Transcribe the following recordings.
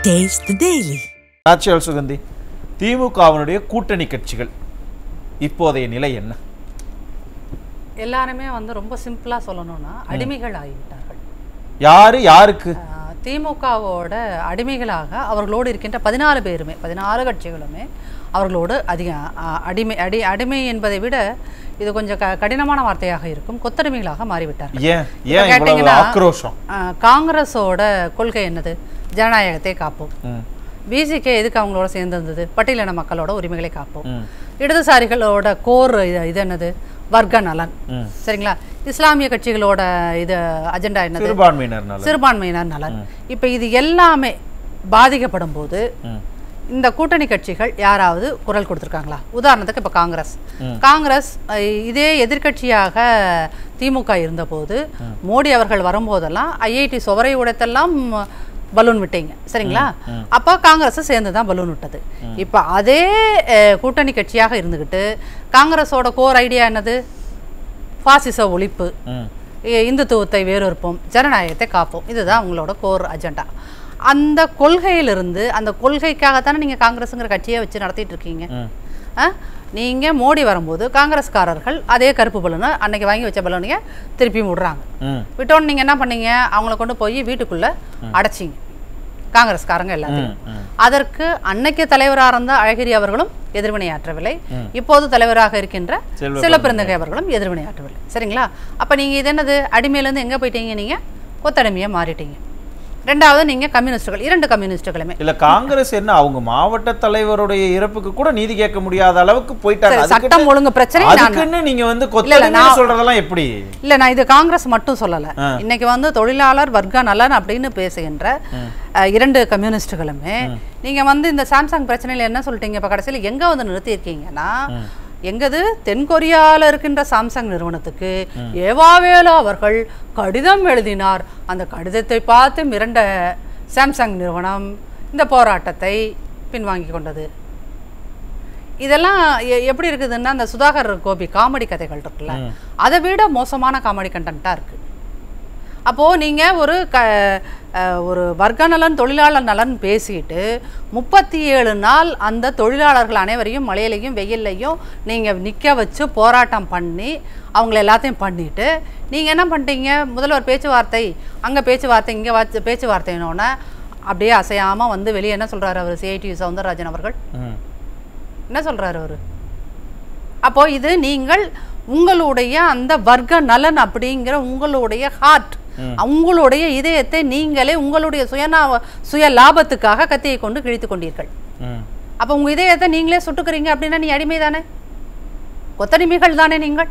Taste the Daily. ஆட்சியாளர் சுகந்தி திமுகவினுடைய கூட்டணி கட்சிகள் இப்போதைய நிலை என்ன எல்லாருமே வந்து ரொம்ப சிம்பிளா சொல்லணும்னா அடிமைகள் ஆகிவிட்டார்கள் யாரு யாருக்கு ஆஹ் திமுகவோட அடிமைகளாக அவர்களோடு இருக்கின்ற பதினாலு பேருமே பதினாறு கட்சிகளுமே அவர்களோடு அதிக ஆஹ் அடிமை அடி அடிமை என்பதை விட இது கொஞ்சம் க கடினமான வார்த்தையாக இருக்கும் கொத்தடிமைகளாக மாறிவிட்டார்கள் ஏன் இப்ப ஏன் இவ்வளவு கேட்டீங்கன்னா, ஆக்ரோஷம் ஆஹ் காங்கிரஸோட கொள்கை என்னது ஜனநாயகத்தை காப்போம் ம், பிசிகே எதுக்கு அவங்களோட சேர்ந்திருந்தது பட்டியலின மக்களோட உரிமைகளை காப்போம் ம், இடதுசாரிகளோட கோர் இது இது என்னது வர்க்க நலன் ம். சரிங்களா இஸ்லாமிய கட்சிகளோட இது அஜெண்டா என்னது சிறுபான்மையினர் நலன் சிறுபான்மையினர் நலன் இப்போ இது எல்லாமே பாதிக்கப்படும் போது ம், இந்த கூட்டணி கட்சிகள் யாராவது குரல் கொடுத்துருக்காங்களா உதாரணத்துக்கு இப்போ காங்கிரஸ் காங்கிரஸ் அஹ், இதே எதிர்க்கட்சியாக திமுக இருந்தபோது மோடி அவர்கள் வரும்போதெல்லாம் ஐஐடி சுவரை உடைத்தெல்லாம் பலூன் விட்டீங்க சரிங்களா அப்போ காங்கிரஸ் சேர்ந்து தான் பலூன் விட்டது இப்போ அதே அஹ், கூட்டணி கட்சியாக இருந்துக்கிட்டு காங்கிரஸோட கோர் ஐடியா என்னது பாசிச ஒழிப்பு ம், இ- இந்துத்துவத்தை வேறொருப்போம் ஜனநாயகத்தை காப்போம் இதுதான் உங்களோட கோர் அஜெண்டா அந்த கொள்கையிலிருந்து அந்த கொள்கைக்காகத்தானே நீங்கள் காங்கிரஸுங்கிற கட்சியை வச்சு நடத்திட்டு இருக்கீங்க ம். ஆ நீங்கள் மோடி வரும்போது காங்கிரஸ்காரர்கள் அதே கருப்பு பலூனை அன்னைக்கு வாங்கி வச்ச பலூனைய திருப்பி விடுறாங்க ம், விட்டோன்னு நீங்கள் என்ன பண்ணீங்க அவங்கள கொண்டு போய் வீட்டுக்குள்ளே அடைச்சிங்க காங்கிரஸ்காரங்க எல்லாத்தையும் ம், ம். அதற்கு அன்னைக்கு தலைவராக இருந்த அழகிரி அவர்களும் எதிர்வினையாற்றவில்லை இப்போது தலைவராக இருக்கின்ற செல்வ சிலப்பெருந்தகை அவர்களும் எதிர்வினையாற்றவில்லை சரிங்களா அப்ப நீங்க இது என்னது அடிமையிலேருந்து எங்க போயிட்டீங்க நீங்க கொத்தடிமையா மாறிட்டீங்க ரெண்டாவது நீங்க கம்யூனிஸ்டுகள் இரண்டு கம்யூனிஸ்டுகளுமே இல்ல காங்கிரஸ் என்ன அவங்க மாவட்ட தலைவருடைய இறப்புக்கு கூட நீதி கேட்க முடியாத அளவுக்கு போயிட்டாங்க சரி, அதுக்குன்னு- சட்டம் ஒழுங்கு பிரச்சனை நான் அதுக்குன்னு நீங்க வந்து இல்ல, கொத்தடிமை நான்- சொல்றதெல்லாம் எப்படி இல்ல நான் இது காங்கிரஸ் மட்டும் சொல்லல இன்னைக்கு வந்து தொழிலாளர் வர்க்க நலன் அப்படின்னு பேசுகின்ற அஹ், இரண்டு கம்யூனிஸ்டுகளுமே நீங்க வந்து இந்த சாம்சங் பிரச்சனையில என்ன சொல்லிட்டீங்க இப்ப கடைசியில் எங்க வந்து நிறுத்தியிருக்கீங்கன்னா எங்கது தென்கொரியால இருக்கின்ற சாம்சங் நிறுவனத்துக்கு ஏவாவேலு அவர்கள் கடிதம் எழுதினார் அந்த கடிதத்தை பார்த்து மிரண்ட சாம்சங் நிறுவனம் இந்த போராட்டத்தை பின்வாங்கி கொண்டது இதெல்லாம் எ- எப்படி இருக்குதுன்னா அந்த சுதாகர் கோபி காமெடி கதைகள் இருக்குல்ல அதை விட மோசமான காமெடி கண்டென்ட்டாக இருக்கு அப்போது நீங்கள் ஒரு க அஹ், ஒரு வர்க்க நலன் தொழிலாளர் நலன் பேசிட்டு முப்பத்தி ஏழு நாள் அந்த தொழிலாளர்கள் அனைவரையும் மழையிலையும் வெயில்லையும் நீங்கள் நிற்க வச்சு போராட்டம் பண்ணி அவங்கள எல்லாத்தையும் பண்ணிட்டு நீங்கள் என்ன பண்ணிட்டீங்க முதல்வர் பேச்சுவார்த்தை அங்கே பேச்சுவார்த்தை இங்கே வாச்சு பேச்சுவார்த்தைனோடனே அப்படியே அசையாமல் வந்து வெளியே என்ன சொல்கிறாரு அவர் சிஐடி சவுந்தரராஜன் அவர்கள் ம், என்ன சொல்றாரு அவரு அப்போ இது நீங்கள் உங்களுடைய அந்த வர்க்க நலன் அப்படிங்கிற உங்களுடைய ஹார்ட் உங்களுடைய இதயத்தை நீங்களே உங்களுடைய சுயநா சுய லாபத்துக்காக கத்தியை கொண்டு கிழித்து கொண்டீர்கள் ம். அப்போ உங்க இதயத்தை நீங்களே சுட்டுக்கிறீங்க அப்படின்னா நீ அடிமை தானே கொத்தடிமைகள் தானே நீங்கள்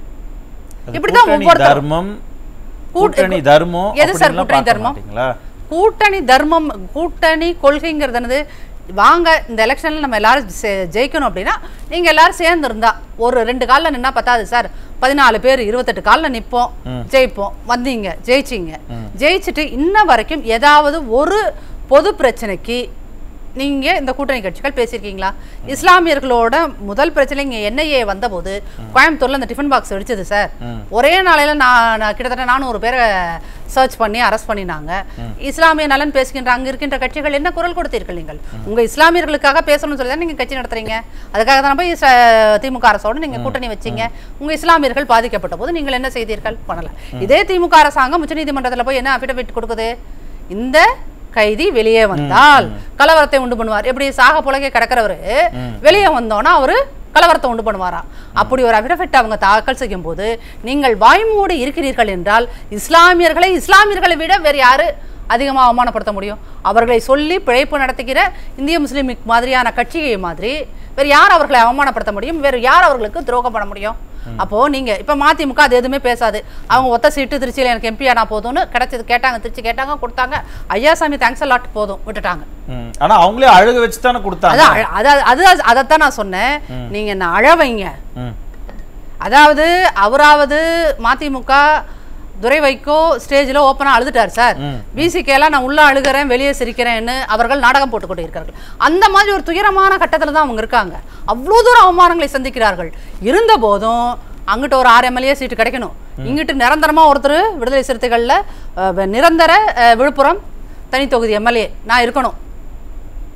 அது இப்படிதான் கூட்டணி ஒவ்வொருத்தரும். தர்மம் கூட்- கூட்டணி தர்மம் எது சார் அப்படின்லாம் கூட்டணி பார்க்க தர்மம்? மாட்டீங்களா? கூட்டணி தர்மம் கூட்டணி கொள்கைங்கிறது என்னது வாங்க இந்த எலெக்ஷன்ல நம்ம எல்லாரும் ஜெ- ஜெயிக்கணும் அப்படின்னா நீங்க எல்லாரும் சேர்ந்து இருந்தா ஒரு ரெண்டு காலில் நின்னா பத்தாது சார் பதினாலு பேர் இருபத்தெட்டு காலில் நிற்போம் ஜெயிப்போம் வந்தீங்க ஜெயிச்சிங்க ஜெயிச்சுட்டு இன்ன வரைக்கும் ஏதாவது ஒரு பொது பிரச்சனைக்கு நீங்க இந்த கூட்டணி கட்சிகள் பேசியிருக்கீங்களா இஸ்லாமியர்களோட முதல் பிரச்சனை இங்க என்ஐஏ வந்தபோது கோயம்புத்தூர்ல அந்த டிஃபன் பாக்ஸ் வெடிச்சது சார் ஒரே நாளையில நான் நான் கிட்டத்தட்ட நானூறு பேரை சர்ச் பண்ணி அரெஸ்ட் பண்ணினாங்க இஸ்லாமிய நலன் பேசுகின்ற அங்க இருக்கின்ற கட்சிகள் என்ன குரல் கொடுத்தீர்கள் நீங்கள் உங்க இஸ்லாமியர்களுக்காக பேசணும்னு சொல்லி தான் நீங்க கட்சி நடத்துறீங்க அதுக்காக தான் போய் இஸ்ரா- திமுக அரசோட நீங்க கூட்டணி வச்சீங்க உங்க இஸ்லாமியர்கள் பாதிக்கப்பட்ட போது நீங்கள் என்ன செய்தீர்கள் பண்ணல இதே திமுக அரசாங்கம் உச்சநீதிமன்றத்துல போய் என்ன அபிடவிட் கொடுக்குது இந்த கைதி வெளியே வந்தால் கலவரத்தை உண்டு பண்ணுவார் எப்படி சாக புலகே கிடக்கிறவரு வெளியே வந்தோன்னா அவரு கலவரத்தை உண்டு பண்ணுவாராம் அப்படி ஒரு அபிடவிட் அவங்க தாக்கல் செய்யும் போது நீங்கள் வாய்மூடி இருக்கிறீர்கள் என்றால் இஸ்லாமியர்களை இஸ்லாமியர்களை விட வேறு யாரு அதிகமாக அவமானப்படுத்த முடியும் அவர்களை சொல்லி பிழைப்பு நடத்துகிற இந்திய முஸ்லீம் லீக் மாதிரியான கட்சியை மாதிரி வேறு யார் அவர்களை அவமானப்படுத்த முடியும் வேறு யார் அவர்களுக்கு துரோகம் பண்ண முடியும் அப்போ நீங்க இப்ப மதிமுக அது எதுவுமே பேசாது அவங்க ஒத்த சீட்டு திருச்சியில் எனக்கு எம்பி ஆனா போதும்னு கிடைச்சது கேட்டாங்க திருச்சி கேட்டாங்க கொடுத்தாங்க ஐயாசாமி தேங்க்ஸ் லாட் போதும் விட்டுட்டாங்க ம். ஆனா அவங்களே அழுக வச்சு தானே கொடுத்தாங்க அதான் அழ- அதான் அது அதைத்தான் நான் சொன்னேன் நீங்க என்ன அழ வைங்க ம். அதாவது அவராவது மதிமுக துரை வைக்கோ ஸ்டேஜில் ஓப்பனாக அழுதுட்டார் சார் பிசிகேலாம் நான் உள்ள அழுகிறேன் வெளியே சிரிக்கிறேன்னு அவர்கள் நாடகம் போட்டுக் கொண்டு இருக்கிறார்கள் அந்த மாதிரி ஒரு துயரமான கட்டத்தில் தான் அவங்க இருக்காங்க அவ்வளோ தூரம் அவமானங்களை சந்திக்கிறார்கள் இருந்த போதும் அங்கிட்ட ஒரு ஆறு எம்எல்ஏ சீட்டு கிடைக்கணும் இங்கிட்டு நிரந்தரமா ஒருத்தர் விடுதலை சிறுத்தைகள்ல அஹ், நிரந்தர அஹ், விழுப்புரம் தனி தொகுதி எம்எல்ஏ நான் இருக்கணும்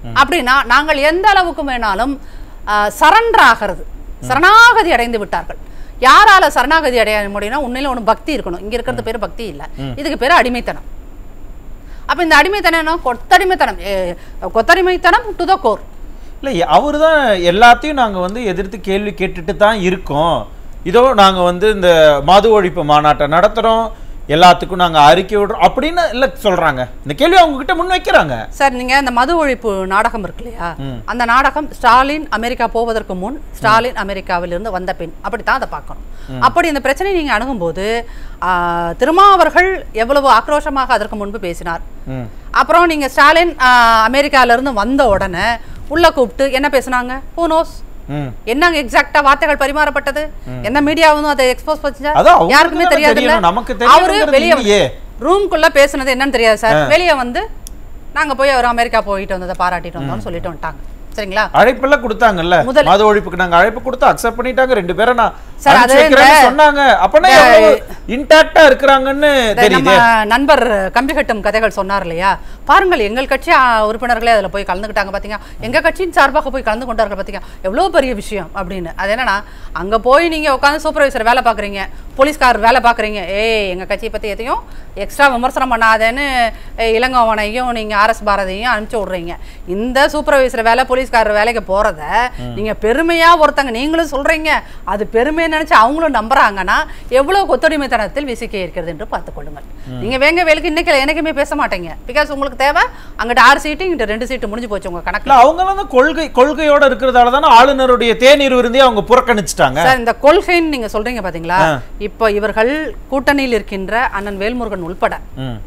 அப்படின்னா நாங்கள் எந்த அளவுக்கு வேணாலும் சரண்டர் ஆகிறது சரணாகதி அடைந்து விட்டார்கள் யாரால சரணாகதி அடைய முடியும்னா உண்மையில ஒண்ணு பக்தி இருக்கணும் இங்க இருக்கிறது பேரு பக்தி இல்ல இதுக்கு பேரு அடிமைத்தனம் அப்ப இந்த அடிமைத்தனம் என்ன? கொத்தடிமைத்தனம் ஏ, கொத்தடிமைத்தனம் டு த கோர் இல்லை அவர் தான் எல்லாத்தையும் நாங்கள் வந்து எதிர்த்து கேள்வி கேட்டுட்டு தான் இருக்கோம் இதோ நாங்கள் வந்து இந்த மது ஒழிப்பு மாநாட்டை நடத்துகிறோம் எல்லாத்துக்கும் நாங்கள் அறிக்கை விடுறோம் அப்படின்னு இல்லை சொல்கிறாங்க இந்த கேள்வி அவங்க கிட்ட முன் வைக்கிறாங்க சார் நீங்க அந்த மது ஒழிப்பு நாடகம் இருக்கு இல்லையா ம். அந்த நாடகம் ஸ்டாலின் அமெரிக்கா போவதற்கு முன் ஸ்டாலின் அமெரிக்காவிலிருந்து வந்த பின் அப்படித்தான் அதை பார்க்கணும் அப்படி இந்த பிரச்சனையை நீங்க அணுகும்போது ஆ, திருமாவர்கள் எவ்வளவு ஆக்ரோஷமாக அதற்கு முன்பு பேசினார் ம் அப்புறம் நீங்க ஸ்டாலின் ஆ, அமெரிக்கால இருந்து வந்த உடனே உள்ள கூப்பிட்டு என்ன பேசுனாங்க ஹூ நோஸ் ம் என்னங்க எக்ஸாக்ட்டா வார்த்தைகள் பரிமாறப்பட்டது என்ன மீடியாவும் அதை எக்ஸ்போஸ் பண்ணுச்சா அதான் அவங்களுக்கு யாருக்குமே தானே தெரியாது தெரியணும். நமக்கு அவரு தெரியணுங்கிறது வெளியே இல்லையே. ரூம்குள்ள பேசுனது என்னன்னு தெரியாது சார் வெளியே வந்து நாங்க போய் அவர் அமெரிக்கா போயிட்டு வந்ததை பாராட்டிட்டு வந்தோம்னு சொல்லிட்டு வந்துட்டாங்க சரிங்களா அழைப்பெல்லாம் கொடுத்தாங்க முதல்- மது ஒழிப்புக்கு நாங்க அழைப்பு கொடுத்து அக்செப்ட் பண்ணிட்டாங்க ரெண்டு பேரும் நான் சார், அது அனுப்பிச்சு வைக்கிறேன்னு இந்த- சொன்னாங்க அப்பனா இன்டாக்டா இருக்கிறாங்கன்னு இந்த தெரியுது நம்ம நண்பர் கம்பிகட்டும் கதைகள் சொன்னார் இல்லையா பாருங்கள் எங்கள் கட்சி ஆ, உறுப்பினர்களே அதுல போய் கலந்துக்கிட்டாங்க பாத்தீங்க எங்க கட்சியின் சார்பாக போய் கலந்து கொண்டார்கள் பாத்தீங்க எவ்வளவு பெரிய விஷயம் அப்படின்னு அது என்னன்னா அங்க போய் நீங்க உட்காந்து சூப்பர்வைசர் வேலை பாக்குறீங்க போலீஸ்காரர் வேலை பாக்குறீங்க ஏய் எங்க கட்சியை பத்தி எதையும் எக்ஸ்ட்ரா விமர்சனம் பண்ணாதேன்னு ஏய், இளங்கோவனையும் நீங்க ஆர்எஸ் பாரதியும் அனுப்பிச்சு விடுறீங்க இந்த சூப்பர்வைசர் வேலை போலீஸ்காரர் வேலைக்கு போறத நீங்க பெருமையா ஒருத்தங்க நீங்களும் சொல்றீங்க அது பெருமையை நினைச்சு அவங்களும் நம்புறாங்கன்னா எவ்வளவு கொத்தடிமைத்தனத்தில் விசிக்க இருக்கிறது என்று பார்த்துக் கொள்ளுங்கள் நீங்க வேங்க வேலைக்கு இன்னைக்கு எனக்குமே பேச மாட்டீங்க பிகாஸ் உங்களுக்கு தேவை அங்கிட்ட ஆறு சீட்டு இங்கிட்ட ரெண்டு சீட்டு முடிஞ்சு போச்சு உங்க கணக்குல இல்ல அவங்க எல்லாம் கொள்கை கொள்கையோட இருக்கிறதால தானே ஆளுநருடைய தேநீர் விருந்தையே அவங்க புறக்கணிச்சிட்டாங்க சார் இந்த கொள்கைன்னு நீங்க சொல்றீங்க பாத்தீங்களா ஆ. இப்போ இவர்கள் கூட்டணியில் இருக்கின்ற அண்ணன் வேல்முருகன் உள்பட ம்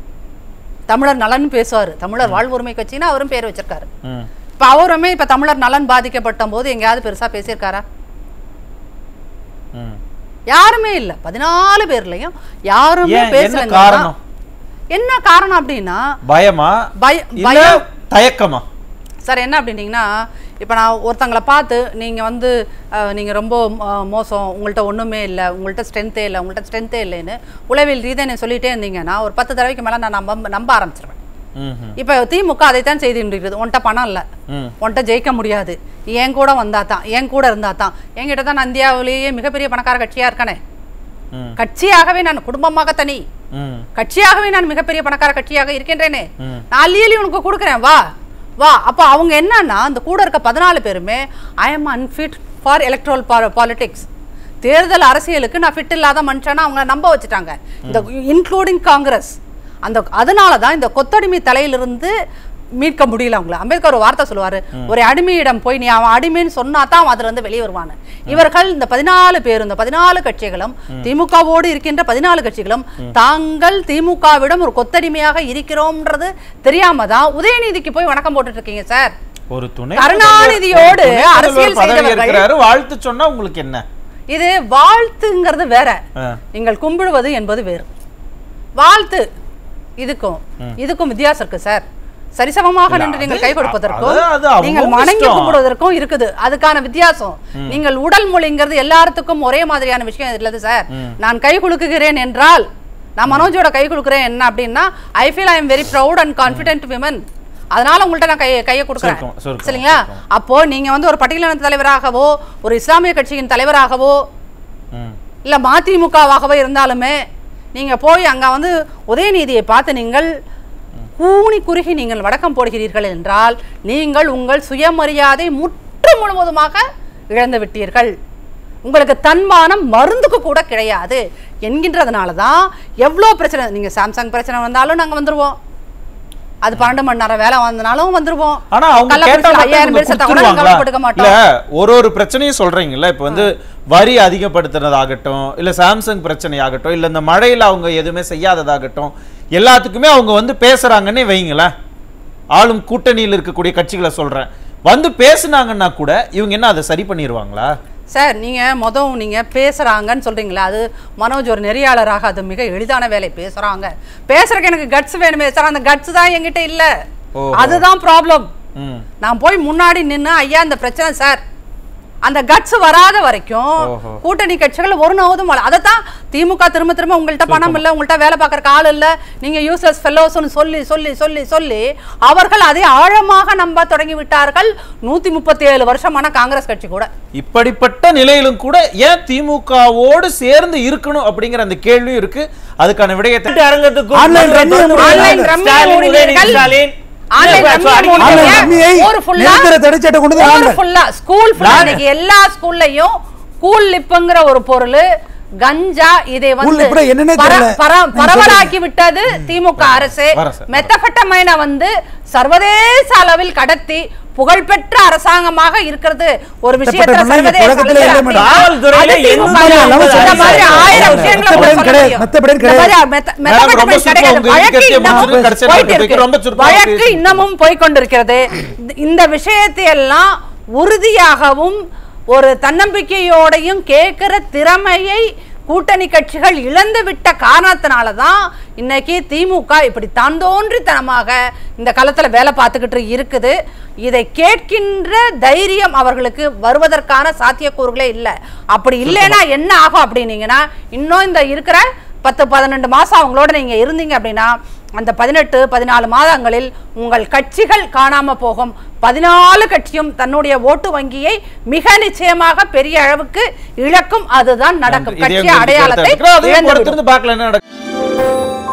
தமிழர் நலன் பேசுவாரு தமிழர் வாழ்வுரிமை கட்சின்னு அவரும் பேர் வச்சிருக்காரு ம் இப்ப அவருமே இப்ப தமிழர் நலன் பாதிக்கப்பட்ட போது எங்கேயாவது பெருசா பேசியிருக்காரா ம் யாருமே இல்ல பதினாலு பேர்லயும் யாருமே ஏன் என்ன பேசலங்க காரணம் என்ன காரணம் அப்படின்னா பயமா பய இல்ல பயம் தயக்கமா சார் என்ன அப்படின்னீங்கன்னா இப்போ நான் ஒருத்தங்களை பார்த்து நீங்கள் வந்து அஹ், நீங்க ரொம்ப அஹ், மோசம் உங்கள்கிட்ட ஒண்ணுமே இல்லை உங்கள்கிட்ட ஸ்ட்ரென்த்தே இல்லை உங்கள்கிட்ட ஸ்ட்ரென்த்தே இல்லைன்னு உளவியல் ரீதியாக சொல்லிட்டே இருந்தீங்கன்னா ஒரு பத்து தடவைக்கு மேலே நான் நம்ப நம்ப ஆரம்பிச்சிருவேன் ம் இப்போ திமுக அதைத்தான் செய்து கொண்டிருக்கிறது உன்கிட்ட பணம் இல்லை ம் உன்கிட்ட ஜெயிக்க முடியாது என் கூட வந்தா தான் என் கூட இருந்தா தான் என்கிட்ட தான் நான் இந்தியாவிலேயே மிகப்பெரிய பணக்கார கட்சியா இருக்கானே ம் கட்சியாகவே நான் குடும்பமாக தனி ம் கட்சியாகவே நான் மிகப்பெரிய பணக்கார கட்சியாக இருக்கின்றேனே ம். நான் அள்ளி அள்ளி உனக்கு கொடுக்குறேன் வா வா அப்போ அவங்க என்னன்னா அந்த கூட இருக்க பதினாலு பேருமே I am unfit for electoral politics தேர்தல் அரசியலுக்கு நான் ஃபிட் இல்லாத மனுஷனா அவங்கள நம்ப வச்சுட்டாங்க இந்த இன்க்ளூடிங் காங்கிரஸ் அந்த அதனால தான் இந்த கொத்தடிமை தலையிலிருந்து மீட்க முடியல அவங்கள அம்பேத்கர் ஒரு வார்த்தை சொல்லுவாரு ஒரு அடிமையிடம் போய் நீ அவன் அடிமைன்னு சொன்னா தான் அவன் அதுல இருந்து வெளியே வருவான்னு இவர்கள் இந்த பதினாலு பேர் இந்த பதினாலு கட்சிகளும் திமுகவோடு இருக்கின்ற பதினாலு கட்சிகளும் தாங்கள் திமுகவிடம் ஒரு கொத்தடிமையாக இருக்கிறோம்ன்றது தெரியாம தான் உதயநிதிக்கு போய் வணக்கம் போட்டுட்டு இருக்கீங்க சார் ஒரு துணை கருணாநிதியோடு துணை முதல்வர் அரசியல் பதவி செய்தவர்கள் இருக்கிறாரு வாழ்த்து சொன்னா உங்களுக்கு என்ன இது வாழ்த்துங்கிறது வேற ஆ. நீங்கள் கும்பிடுவது என்பது வேறு வாழ்த்து இதுக்கும் இதுக்கும் வித்தியாசம் இருக்கு சார் சரிசமமாக இல்ல, நின்று நீங்கள் அது- கை கொடுப்பதற்கும் அது- அது அவங்க நீங்கள் வணங்கி இஷ்டம். கும்பிடுவதற்கும் இருக்குது அதுக்கான வித்தியாசம் நீங்கள் உடல் மொழிங்கிறது எல்லாத்துக்கும் ஒரே மாதிரியான விஷயம் இல்லது சார் நான் கை குலுக்குகிறேன் என்றால் நான் மனோஜோட கை குலுக்குறேன் என்ன அப்படின்னா I feel I am very proud and confident women அதனால உங்கள்ட்ட நான் கையை கையை கொடுக்குறேன் சுருக்கம், சுருக்கம், சரிங்களா அப்போ நீங்க வந்து ஒரு பட்டியலின தலைவராகவோ ஒரு இஸ்லாமிய கட்சியின் தலைவராகவோ ம் இல்ல மதிமுகவாகவோ இருந்தாலுமே நீங்க போய் அங்க வந்து உதயநிதியை பார்த்து நீங்கள் கூனி குறுகி நீங்கள் வடக்கம் போடுகிறீர்கள் என்றால் நீங்கள் உங்கள் சுயமரியாதை முற்று முழுவதுமாக இழந்து விட்டீர்கள் உங்களுக்கு தன்மானம் மருந்துக்கு கூட கிடையாது என்கின்றதுனால தான் எவ்வளோ பிரச்சனை நீங்க சாம்சங் பிரச்சனை வந்தாலும் நாங்க வந்துருவோம் அது பன்னெண்டு மணி நேரம் வேலை வந்தனாலும் வந்துருவோம் ஆனா அவங்க கள்ளக்குறிச்சியில கேட்டா ஐயாயிரம் பேர் செத்தா கூட நாங்க கொடுத்துருவாங்களா கவலைப்பட்டுக்க இல்ல மாட்டோம் ஒரு ஒரு பிரச்சனையும் சொல்றீங்கல்ல இப்ப வந்து வரி அதிகப்படுத்துறதாகட்டும் இல்ல சாம்சங் பிரச்சனையாகட்டும் இல்ல இந்த மழையில அவங்க எதுவுமே செய்யாததாகட்டும் எல்லாத்துக்குமே அவங்க வந்து பேசுறாங்கன்னே வைங்களேன் ஆளும் கூட்டணியில் இருக்கக்கூடிய கட்சிகளை சொல்றேன் வந்து பேசுனாங்கன்னா கூட இவங்க என்ன அதை சரி பண்ணிடுவாங்களா சார் நீங்க மொதல் நீங்க பேசுறாங்கன்னு சொல்றீங்களா அது மனோஜ் ஒரு நெறியாளராக அது மிக எளிதான வேலை பேசுறாங்க பேசுறதுக்கு எனக்கு கட்ஸ் வேணுமே சார் அந்த கட்ஸ் தான் என்கிட்ட இல்ல ஓஹோ. அதுதான் ப்ராப்ளம் ம் நான் போய் முன்னாடி நின்னு ஐயா இந்த பிரச்சனை சார் அந்த கட்ஸ் வராத வரைக்கும் ஓஹோ. கூட்டணி கட்சிகள் ஒரு நோதும் அதை தான் திமுக திரும்ப திரும்ப உங்கள்ட்ட பணம் இல்ல உங்கள்ட்ட வேலை பார்க்கறக்கு ஆள் இல்ல நீங்க யூஸ்லெஸ் ஃபெல்லோஸ்னு சொல்லி சொல்லி சொல்லி சொல்லி அவர்கள் அதை ஆழமாக நம்ப தொடங்கி விட்டார்கள் நூத்தி முப்பத்தி ஏழு வருஷமான காங்கிரஸ் கட்சி கூட இப்படிப்பட்ட நிலையிலும் கூட ஏன் திமுகவோடு சேர்ந்து இருக்கணும் அப்படிங்கிற அந்த கேள்வியும் இருக்கு அதுக்கான விடயத்தை அரங்கத்துக்கு Online rummy Online rummy Stalin, Udhayanidhi ஊழியர்கள். ஸ்டாலின் Online இல்ல, ரம்மி sorry. ஊழியர்கள். ஆன்லைன் ரம்மியை ஊர் full-ஆ நிரந்தர தடைச்சட்டை கொண்டு வந்து ஊர் வாங்க. full-ஆ, ஸ்கூல் full-ஆ நாங்க- இன்னைக்கு எல்லா ஸ்கூல்லையும் கூல் லிப்புங்கிற ஒரு பொருள் கஞ்சா இதை வந்து கூல் லிப்புனா என்னன்னே பர- தெரியல. பர- நீங்க பரவலாக்கி விட்டது திமுக அரசு அரசு. மெத்தபெட்டமைனை வந்து சர்வதேச அளவில் கடத்தி புகழ்பெற்ற அரசாங்கமாக இருக்கிறது ஒரு விஷயத்துல மெத்தபெட்டமைன் சர்வதேச உலகத்திலே அளவில் இல்லை அப்படின்னா, மேடம். காவல்துறையில அது திமுக எண்பது தான். ஐம்பது இந்த மாதிரி அதிகாரிகள் ஆயிரம் இருக்காங்க. விஷயங்களை உங்களை மெத்தபெட்டமைன் சொல்ல கிடையாது. முடியும். மெத்தபெட்டமைன் இந்த மாதிரி கிடையாது. மெத்த- மேடம், ரொம்ப மெத்தபெட்டமைன் சுருக்கம் கிடையாது. உங்க வழக்கு இருக்கிறது இன்னமும் முடிச்சிட்டு கடைசியா போயிட்டு டாபிக் இருக்கு. ரொம்ப சுருக்கமா வழக்கு பேசுங்க. இன்னமும் போய்க்கொண்டிருக்கிறது இந்த- இந்த விஷயத்தை எல்லாம் உறுதியாகவும் ஒரு தன்னம்பிக்கையோடையும் கேட்கிற திறமையை கூட்டணி கட்சிகள் இழந்து விட்ட காரணத்தினால தான் இன்னைக்கு திமுக இப்படி தாந்தோன்றித்தனமாக இந்த களத்துல வேலை பார்த்துக்கிட்டு இருக்குது இதை கேட்கின்ற தைரியம் அவர்களுக்கு வருவதற்கான சாத்தியக்கூறுகளே இல்லை அப்படி இல்லைன்னா என்ன ஆகும் அப்படின்னீங்கன்னா இன்னும் இந்த இருக்கிற பத்து பதினெண்டு மாசம் அவங்களோட நீங்க இருந்தீங்க அப்படின்னா அந்த பதினெட்டு பதினாலு மாதங்களில் உங்கள் கட்சிகள் காணாம போகும் பதினாலு கட்சியும் தன்னுடைய ஓட்டு வங்கியை மிக நிச்சயமாக பெரிய அளவுக்கு இழக்கும் அதுதான் நடக்கும் இதையும் கட்சி குறித்து அடையாளத்தை எடுத்துக்கிறோம். அதையும் இழந்துவிடும். பொறுத்திருந்து பார்க்கலாம் என்ன நடக்கும்